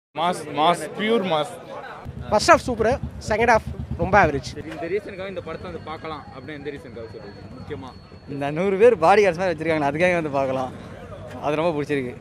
Mass mass pure mass first half super second half ரொம்ப average சரி இந்த ரீசனுக்காக இந்த படத்தை வந்து பார்க்கலாம் அப்படின்னு எந்த ரீசனுக்காக சொல்லுவீங்க முக்கியமா இந்த நூறு பேர் பாடி கார்ட்ஸ் மாதிரி வச்சிருக்காங்க அதுக்காக வந்து பார்க்கலாம் அது ரொம்ப பிடிச்சிருக்கு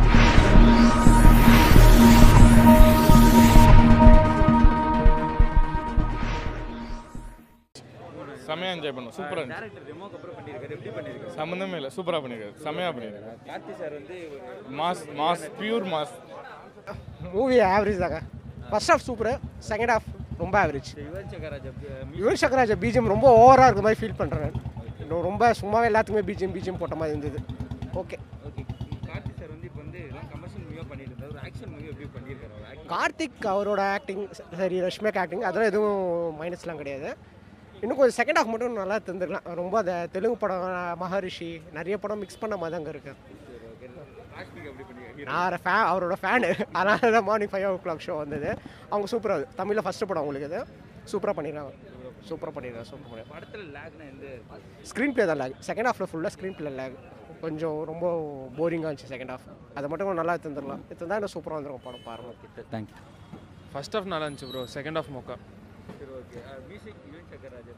செமையாக என்ஜாய் பண்ணோம் சூப்பராக இருந்துச்சு டேரக்டர் டெமோக்கு அப்புறம் பண்ணியிருக்காரு எப்படி பண்ணியிருக்காரு சம்மந்தமே இல்லை சூப்பராக பண்ணியிருக்காரு செமையாக பண்ணியிருக்காரு கார்த்தி சார் வந்து mass mass pure mass movie average தாங்க first half super second half ரொம்ப ஆவரேஜ் யுவன் சங்கர் ராஜா யுவன் சங்கர் ராஜா பிஜிஎம் ரொம்ப ஓவராக இருக்க மாதிரி ஃபீல் பண்ணுறேன் இன்னும் ரொம்ப சும்மாவே எல்லாத்துக்குமே பிஜிஎம் பிஜிஎம் போட்ட மாதிரி இருந்தது ஓகே ஓகே கார்த்தி சார் வந்து இப்போ வந்து எல்லாம் கமர்ஷியல் மூவியாக பண்ணிட்டு இருந்தார் ஒரு ஆக்ஷன் மூவி எப்படி பண்ணியிருக்காரு அவர் ஆக்டிங் கார்த்திக் அவரோட ஆக்டிங் சரி ரஷ்மிக் ஆக்டிங் அதெல்லாம் எதுவும் மைனஸ்லாம் கிடையாது இன்னும் கொஞ்சம் செகண்ட் ஹாஃப் மட்டும் நல்லா தந்துருக்கலாம் ரொம்ப அந்த தெலுங்கு படம் மகரிஷி நிறைய படம் மிக்ஸ் பண்ண மாதிரி தாங்க இருக்கு ராஷ்மிக் எப்படி பண்ணியிருக்காரு நான் ஃபே அவரோட ஃபேனு அதனால தான் morning five o'clock show வந்தது அவங்க சூப்பராக தமிழில் ஃபஸ்ட்டு படம் உங்களுக்கு இது சூப்பராக பண்ணிடுறாங்க சூப்பராக பண்ணிடுறாங்க சூப்பர் பண்ணிடுறாங்க படத்தில் லேக்னா எந்த ஸ்க்ரீன் ப்ளே தான் லேக் செகண்ட் ஹாஃபில் ஃபுல்லாக ஸ்க்ரீன் ப்ளே லேக் கொஞ்சம் ரொம்ப போரிங்காக இருந்துச்சு செகண்ட் ஹாஃப் அதை மட்டும் நல்லா தந்துடலாம் இது தான் இன்னும் சூப்பராக வந்துடும் படம் பாருங்க தேங்க்யூ ஃபர்ஸ்ட் ஹாஃப் நல்லா இருந்துச்சு ப்ரோ செகண்ட் ஹாஃப் மொக்கா சரி ஓகே மியூசிக் யுவன் சங்கர் ராஜா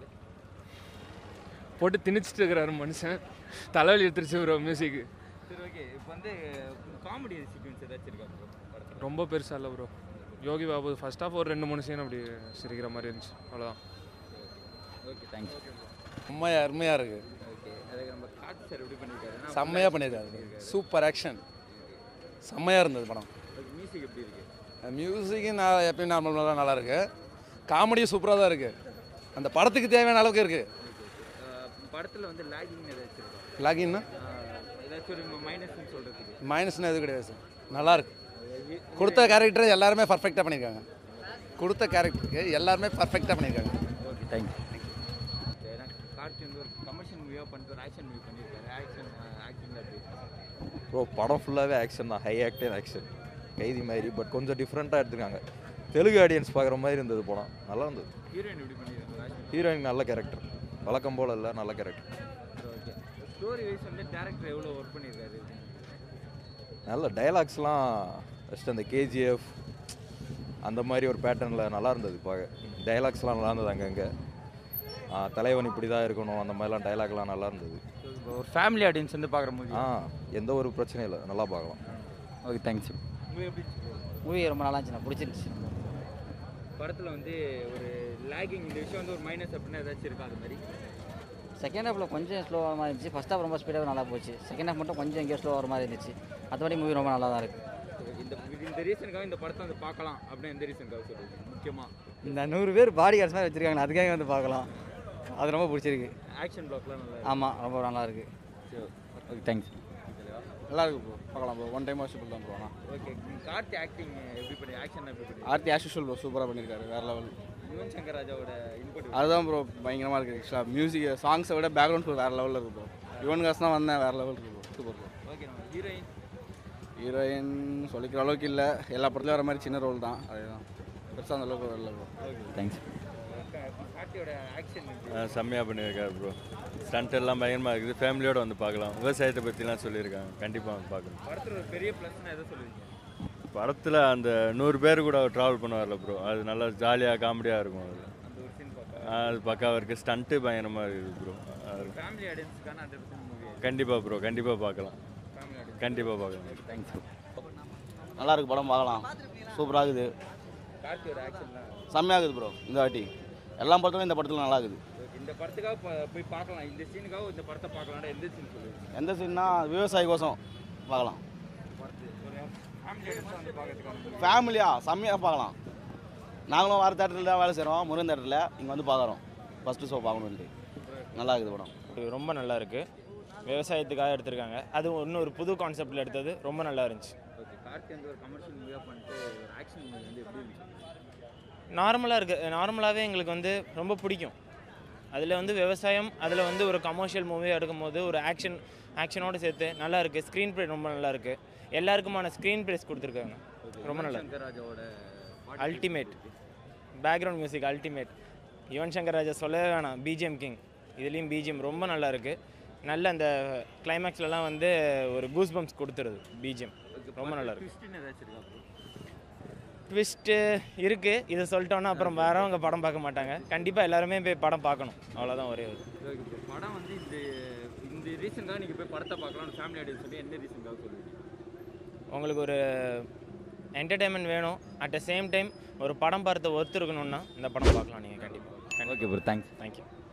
போட்டு திணிச்சிட்டு இருக்கிறாரு மனுஷன் தலைவலி எடுத்துருச்சு ப்ரோ மியூசிக் சரி ஓகே இப்போ வந்து காமெடி சீக்வன்ஸ் ஏதாச்சும் இருக்கா bro படத்தில் ரொம்ப பெருசாக இல்லை bro Yogi Babu first half ஒரு ரெண்டு மூணு சீன் அப்படி சிரிக்கிற மாதிரி இருந்துச்சு அவ்வளோதான் ஓகே தேங்க்ஸ் செம்மையா அருமையாக இருக்குது ஓகே அதுக்கு நம்ம கார்த்தி சார் எப்படி பண்ணியிருக்காரு செம்மையாக பண்ணியிருக்காரு சூப்பர் ஆக்ஷன் செம்மையாக இருந்தது படம் மியூசிக் எப்படி இருக்கு மியூசிக்கு நான் எப்பயும் நார்மலாக நல்லா இருக்கு காமெடியும் சூப்பராக தான் இருக்குது அந்த படத்துக்கு தேவையான அளவுக்கு இருக்குது படத்தில் வந்து லேகிங் ஏதாச்சும் இருக்கா லாகின்னா ஆஹ் ஏதாச்சும் ஒரு மைனஸ்னு சொல்கிறதுக்கு மைனஸ்னு எதுவும் கிடையாது சார் நல்லா இருக்கு கொடுத்த கேரக்டர் எல்லாருமே பர்ஃபெக்டாக பண்ணியிருக்காங்க கொடுத்த கேரக்டருக்கு எல்லாருமே பர்ஃபெக்டாக பண்ணியிருக்காங்க ஓகே தேங்க்யூ ஏன்னா கார்த்தி வந்து ஒரு கமர்ஷியல் மூவியாக பண்ணிட்டு ஒரு ஆக்ஷன் மூவி பண்ணியிருக்காரு ஆக்ஷன் ஆக்டிங்கில் எப்படி ப்ரோ படம் ஃபுல்லாகவே ஆக்ஷன் தான் ஹை ஆக்டர் ஆக்ஷன் கைதி மாதிரி பட் கொஞ்சம் டிஃப்ரெண்ட்டாக எடுத்திருக்காங்க தெலுங்கு ஆடியன்ஸ் பார்க்குற மாதிரி இருந்தது படம் நல்லா இருந்தது ஹீரோயின் எப்படி பண்ணியிருக்காங்க ராஷ்மிகா ஹீரோயின் நல்ல கேரக்டர் வழக்கம் போல் இல்லை நல்ல கேரக்டர் ஓகே ஸ்டோரி வைஸ் வந்து டேரக்டர் எவ்வளோ ஒர்க் பண்ணியிருக்காரு நல்ல டைலாக்ஸ்லாம் ஃபஸ்ட் அந்த கேஜிஎஃப் அந்த மாதிரி ஒரு பேட்டர்னில் நல்லா இருந்தது பார்க்க டைலாக்ஸ்லாம் நல்லா இருந்தது அங்கங்கே தலைவன் இப்படி தான் இருக்கணும் அந்த மாதிரிலாம் டைலாக்லாம் நல்லா இருந்தது ஒரு ஃபேமிலி ஆடியன்ஸ் வந்து பார்க்குற மூவி ஆ எந்த ஒரு பிரச்சனையும் இல்லை நல்லா பார்க்கலாம் ஓகே தேங்க்ஸ் மூவி எப்படி மூவி ரொம்ப நல்லா இருந்துச்சு பிடிச்சிருந்துச்சு படத்தில் வந்து ஒரு லேகிங் இந்த விஷயம் வந்து ஒரு மைனஸ் அப்படின்னா ஏதாச்சும் இருக்கா அது மாதிரி செகண்ட் ஹாஃபில் கொஞ்சம் ஸ்லோவாக மாதிரி இருந்துச்சு ஃபஸ்ட் ஹாஃப் ரொம்ப ஸ்பீடாக நல்லா போச்சு செகண்ட் ஹாஃப் மட்டும் கொஞ்சம் எங்கேயோ ஸ்லோவாக மாதிரி இருந்துச்சு மற்றபடி மூவி ரொம்ப நல்லா தான் இருக்குது இந்த இது- இந்த ரீசனுக்காக இந்த படத்தை வந்து பார்க்கலாம் அப்படின்னு எந்த ரீசனுக்காக சொல்லுவீங்க முக்கியமாக இந்த நூறு பேர் பாடி கார்ட்ஸ் மாதிரி வச்சிருக்காங்க அதுக்காக வந்து பார்க்கலாம் அது ரொம்ப பிடிச்சிருக்கு ஆக்ஷன் பிளாக்லாம் நல்லா ஆமாம் ரொம்ப நல்லா இருக்கு ஓகே தேங்க்ஸ் நல்லா இருக்கு ப்ரோ பார்க்கலாம் ப்ரோ ஒன் டைம் வாட்சபிள் தான் ப்ரோ ஆனால் ஓகே கார்த்தி ஆக்டிங் எப்படி பண்ணி ஆக்ஷன் எப்படி பண்ணி ஆர்த்தி ஆஸ் யூஷுவல் ப்ரோ சூப்பராக பண்ணியிருக்காரு வேறு லெவல் யுவன் சங்கர் ராஜாவோட இன்புட் அதுதான் ப்ரோ பயங்கரமாக இருக்குது ஆக்சுவலாக மியூசிக் சாங்ஸை விட பேக்ரவுண்ட் ஸ்கோர் வேறு லெவலில் இருக்கு ப்ரோ யுவன் காசு தான் வந்தேன் வேறு லெவல் இருக்கு ப்ரோ சூப்பர் ப்ரோ ஓகே நம்ம ஹீரோயின் ஹீரோயின் சொல்லிக்கிற அளவுக்கு இல்லை எல்லா படத்துலையும் வர மாதிரி சின்ன ரோல் தான் அதுதான் பெருசாக அந்த அளவுக்கு வரல ப்ரோ தேங்க்ஸ் கார்த்தியோட ஆக்ஷன் செம்மையாக பண்ணியிருக்காரு ப்ரோ ஸ்டண்ட் எல்லாம் பயங்கரமாக இருக்குது ஃபேமிலியோடு வந்து பார்க்கலாம் விவசாயத்தை பற்றிலாம் சொல்லியிருக்காங்க கண்டிப்பாக வந்து பார்க்கணும் படத்தில் ஒரு பெரிய ப்ளஸ்னா எதை சொல்லுவீங்க படத்தில் அந்த நூறு பேர் கூட ட்ராவல் பண்ணுவார்ல ப்ரோ அது நல்லா ஜாலியாக காமெடியாக இருக்கும் அது அந்த ஒரு சீன் பார்த்தா அது பக்காவாக இருக்குது ஸ்டண்ட்டு பயங்கரமாக இருக்குது ப்ரோ ஃபேமிலி ஆடியன்ஸ்க்கான ஹண்ட்ரட் பர்சன்ட் மூவி கண்டிப்பாக ப்ரோ கண்டிப்பாக பார்க்கலாம் ஃபேமிலி ஆடியன்ஸ் கண்டிப்பாக பார்க்கலாம் தேங்க்ஸ் நல்லா இருக்கு படம் பார்க்கலாம் சூப்பராக இருக்குது கார்த்தியோட ஆக்ஷன்லாம் செம்மையாகுது ப்ரோ இந்த வாட்டி எல்லா படத்துலையும் இந்த படத்தில் நல்லா இருக்குது இந்த படத்துக்காக ப- போய் பார்க்கலாம் இந்த சீனுக்காக இந்த படத்தை பார்க்கலாம்னா எந்த சீன் சொல்லுவீங்க எந்த சீன்னா விவசாயி கோசம் பார்க்கலாம் படத்து ஒரு ஃபேமிலி ஆடியன்ஸ் வந்து பார்க்கறதுக்கான ஃபேமிலியா செம்மையாக பார்க்கலாம் நாங்களும் வார தேட்டரில் தான் வேலை செய்கிறோம் முருகன் தேட்டரில் இங்கே வந்து பார்க்குறோம் ஃபஸ்ட்டு ஷோ பார்க்கணுன்ட்டு நல்லா இருக்குது படம் ரொம்ப நல்லா இருக்கு விவசாயத்துக்காக எடுத்திருக்காங்க அது இன்னும் ஒரு புது கான்செப்டில் எடுத்தது ரொம்ப நல்லா இருந்துச்சு ஓகே கார்த்தி வந்து ஒரு கமர்ஷியல் மூவியாக பண்ணிட்டு ஒரு ஆக்ஷன் மூவி வந்து எப்படி இருந்துச்சு நார்மலாக இருக்கு நார்மலாகவே எங்களுக்கு வந்து ரொம்ப பிடிக்கும் அதில் வந்து விவசாயம் அதில் வந்து ஒரு கமர்ஷியல் மூவி எடுக்கும்போது ஒரு ஆக்ஷன் ஆக்ஷனோடு சேர்த்து நல்லா இருக்கு ஸ்க்ரீன் ப்ளே ரொம்ப நல்லா இருக்கு எல்லாருக்குமான ஸ்க்ரீன் ப்ளேஸ் கொடுத்துருக்காங்க ரொம்ப நல்லா இருக்கு. சங்கர் ராஜாவோட ultimate background music ultimate Yuvan Shankar Raja சொல்லவே வேணாம் பிஜிஎம் கிங் இதுலேயும் பிஜிஎம் ரொம்ப நல்லா இருக்கு நல்ல அந்த கிளைமேக்ஸ்லலாம் வந்து ஒரு கூஸ் பம்ப்ஸ் கொடுத்துருது பிஜிஎம் ரொம்ப நல்லா இருக்கு ட்விஸ்ட்னு ஏதாச்சும் இருக்கா bro? ட்விஸ்ட்டு இருக்குது இதை சொல்லிட்டோன்னா அப்புறம் வரவங்க படம் பார்க்க மாட்டாங்க கண்டிப்பாக எல்லாருமே போய் படம் பார்க்கணும் அவ்வளோதான் ஒரே ஒரு ஓகே ப்ரோ படம் வந்து இந்த இந்த ரீசனுக்காக நீங்கள் போய் படத்தை பார்க்கலாம் ஃபேமிலி ஆடியன்ஸ் சொல்லி என்ன ரீசனுக்காக சொல்லுவீங்க உங்களுக்கு ஒரு என்டர்டைன்மெண்ட் வேணும் அட் த சேம் டைம் ஒரு படம் பார்த்து ஒருத்தர் இருக்கணும்னா இந்த படம் பார்க்கலாம் நீங்கள் கண்டிப்பாக ஓகே ப்ரோ தேங்க்ஸ் தேங்க்யூ